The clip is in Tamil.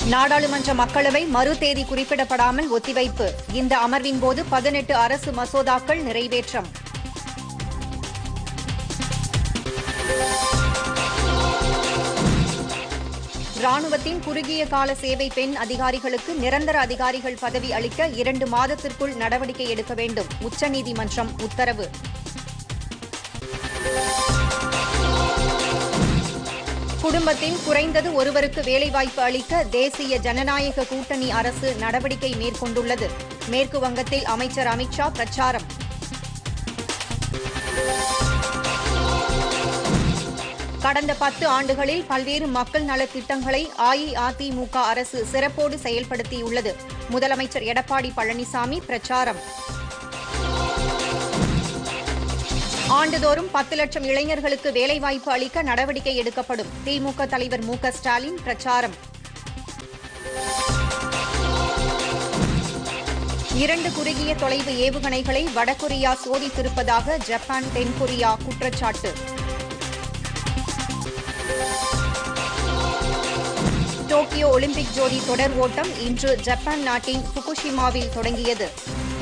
நாடாளுமன்ற மக்களவை மறு தேதி குறிப்பிடப்படாமல் ஒத்திவைப்பு இந்த அமர்வின் போது பதினெட்டு அரசு மசோதாக்கள் நிறைவேற்றம் ராணுவத்தின் குறுகிய கால சேவை பெண் அதிகாரிகளுக்கு நிரந்தர அதிகாரிகள் பதவி அளிக்க இரண்டு மாதத்திற்குள் நடவடிக்கை எடுக்க வேண்டும் உச்சநீதிமன்றம் உத்தரவு குடும்பத்தில் குறைந்தது ஒருவருக்கு வேலைவாய்ப்பு அளிக்க தேசிய ஜனநாயக கூட்டணி அரசு நடவடிக்கை மேற்கொண்டுள்ளது மேற்கு வங்கத்தில் அமைச்சர் அமித்ஷா பிரச்சாரம் கடந்த பத்து ஆண்டுகளில் பல்வேறு மக்கள் நலத் திட்டங்களை அஇஅதிமுக அரசு சிறப்போடு செயல்படுத்தியுள்ளது முதலமைச்சர் எடப்பாடி பழனிசாமி பிரச்சாரம் ஆண்டுதோறும் பத்து லட்சம் இளைஞர்களுக்கு வேலைவாய்ப்பு அளிக்க நடவடிக்கை எடுக்கப்படும் திமுக தலைவர் மு க ஸ்டாலின் பிரச்சாரம் இரண்டு குறுகிய தொலைவு ஏவுகணைகளை வடகொரியா சோதித்திருப்பதாக ஜப்பான் தென்கொரியா குற்றச்சாட்டு டோக்கியோ ஒலிம்பிக் ஜோடி தொடர் ஓட்டம் இன்று ஜப்பான் நாட்டின் புகுஷிமாவில் தொடங்கியது